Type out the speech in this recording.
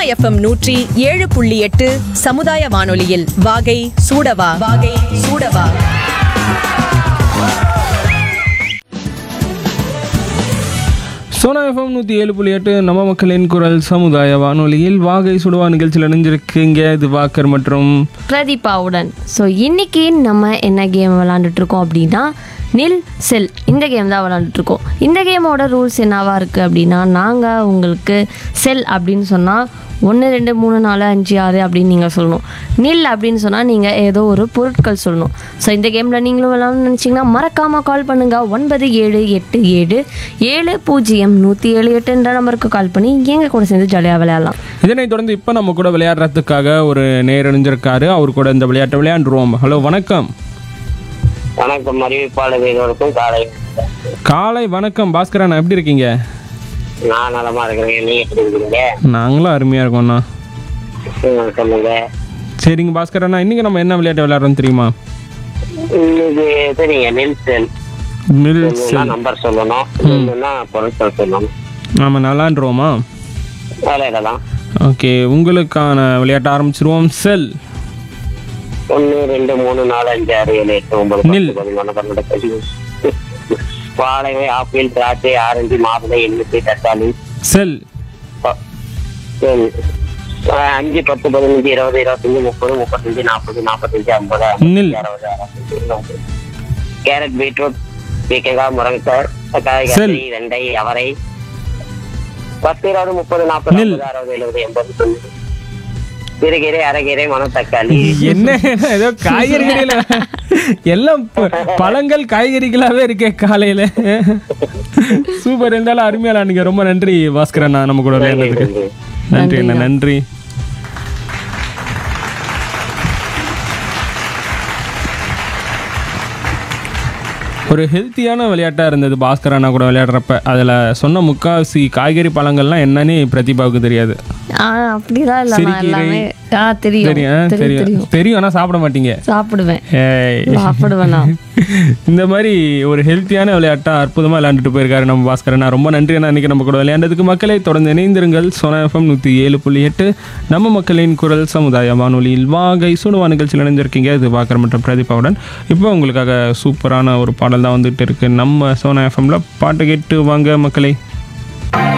FM நூற்றி ஏழு புள்ளி எட்டு சமுதாய வானொலியில் வாகை சூடவா வாகை சூடவா சோனா எஃப்எம் நூற்றி ஏழு புள்ளி எட்டு நம்ம மக்களின் குரல் சமுதாய வானொலியில் வாகை சுடுவா நிகழ்ச்சியில் இணைஞ்சிருக்கீங்க திவாகர் மற்றும் பிரதீபாவுடன் ஸோ இன்னைக்கு நம்ம என்ன கேம் விளாண்டுட்டு இருக்கோம் அப்படின்னா நில் செல் இந்த கேம் தான் விளாண்டுட்டு இருக்கோம் இந்த கேமோட ரூல்ஸ் என்னவா இருக்குது அப்படின்னா நாங்கள் உங்களுக்கு செல் அப்படின்னு சொன்னால் ஒன்று ரெண்டு மூணு நாலு அஞ்சு ஆறு அப்படின்னு நீங்கள் சொல்லணும் நில் அப்படின்னு சொன்னால் நீங்கள் ஏதோ ஒரு பொருட்கள் சொல்லணும் ஸோ இந்த கேமில் நீங்களும் விளாடணும்னு நினச்சிங்கன்னா மறக்காமல் கால் பண்ணுங்கள் ஒன்பது ஏழு எட்டு ஏழு ஏழு பூஜ்ஜியம் நூற்றி ஏழு எட்டுன்ற நம்பருக்கு கால் பண்ணி எங்கள் கூட சேர்ந்து ஜாலியாக விளையாடலாம் இதனைத் தொடர்ந்து இப்போ நம்ம கூட விளையாடுறதுக்காக ஒரு நேர் இணைஞ்சிருக்காரு அவர் கூட இந்த விளையாட்டை விளையாண்டுருவோம் ஹலோ வணக்கம் வணக்கம் அறிவிப்பாளர் இருவருக்கும் காலை காலை வணக்கம் பாஸ்கரன் எப்படி இருக்கீங்க நான் நலமா இருக்கிறேன் நீங்க எப்படி இருக்கீங்க நாங்களும் அருமையாக இருக்கோம்ண்ணா ம், சொல்லுங்க சரிங்க பாஸ்கரண்ணா இன்னைக்கு நம்ம என்ன விளையாட்டு விளையாடுறோம் தெரியுமா இன்னைக்கு சரிங்க நெல்சல் நில் செல் நம்பர் சொல்லணும் இல்லைன்னா பொருட்கள் சொல்லணும் நாம நல்லாண்டுருவோமா விளையாடலாம் ஓகே உங்களுக்கான விளையாட்ட ஆரம்பிச்சிருவோம் செல் ஒன்று ரெண்டு மூணு நாலு அஞ்சு ஆறு ஏழு எட்டு ஒன்பது நில். பத்து பதினொன்று பன்னெண்டு பதிமூணு வாழை ஆப்பிள் திராட்சை ஆரஞ்சு மாதுளை எண்ணிக்கை தக்காளி செல் ப- ம், அஹ், அஞ்சு பத்து பதினஞ்சு இருபது இருபத்தஞ்சு முப்பது முப்பத்தஞ்சு நாற்பது நாற்பத்தஞ்சு ஐம்பது நில். அறுபது அறுபத்தஞ்சு எண்பது. கேரட் பீட்ரூட் பீக்கங்காய் முருங்கைக்காய் தக்காளி செல். கத்திரி வெண்டை அவரை பத்து இருபது முப்பது நாற்பது நில். ஐம்பது அறுபது எழுபது எண்பது தொண்ணூறு சிறுகீரை அரைக்கீரை மணத்தக்காளி என்ன ஏதோ காய்கறிகள எல்லாம் ப- பழங்கள் காய்கறிகளாவே இருக்கே காலையில சூப்பர் இருந்தாலும் அருமையா விளையாடுங்க ரொம்ப நன்றி பாஸ்கர் அண்ணா நம்ம கூட விளையாடுறதுக்கு நன்றி அண்ணா நன்றி ஒரு ஹெல்த்தியான விளையாட்டா இருந்தது பாஸ்கர் அண்ணா கூட விளையாடுறப்ப அதுல சொன்ன முக்காவாசி காய்கறி பழங்கள்லாம் என்னன்னு பிரதிபாவுக்கு தெரியாது ஆ அப்படிதான் இல்லை நான் சிறுகீரை. எல்லாமே ஆ தெரியும் தெரியும் தெரியும் தெரியும் தெரியும் தெரியும் ஆனா சாப்பிட மாட்டீங்க சாப்பிடுவேன் ஏய். சாப்பிடுவேனா இந்த மாதிரி ஒரு ஹெல்த்தியான விளையாட்டா அற்புதமா விளையாண்டுட்டு போயிருக்காரு நம்ம பாஸ்கரன் ரொம்ப நன்றி அண்ணா இன்னைக்கு நம்ம கூட விளையாண்டதுக்கு மக்களை தொடர்ந்து இணைந்திருங்கள் சோனா எஃப்எம் நூற்றி ஏழு புள்ளி எட்டு நம்ம மக்களின் குரல் சமுதாய வானொலியில் வாகை சுடுவா நிகழ்ச்சியில் இணைந்திருக்கீங்க இது பாக்கர் மற்றும் பிரதீபாவுடன் இப்போ உங்களுக்காக சூப்பரான ஒரு பாடல் தான் வந்துட்டு இருக்கு நம்ம சோனா எஃப்எம்ல பாட்டு கேட்டு வாங்க மக்களை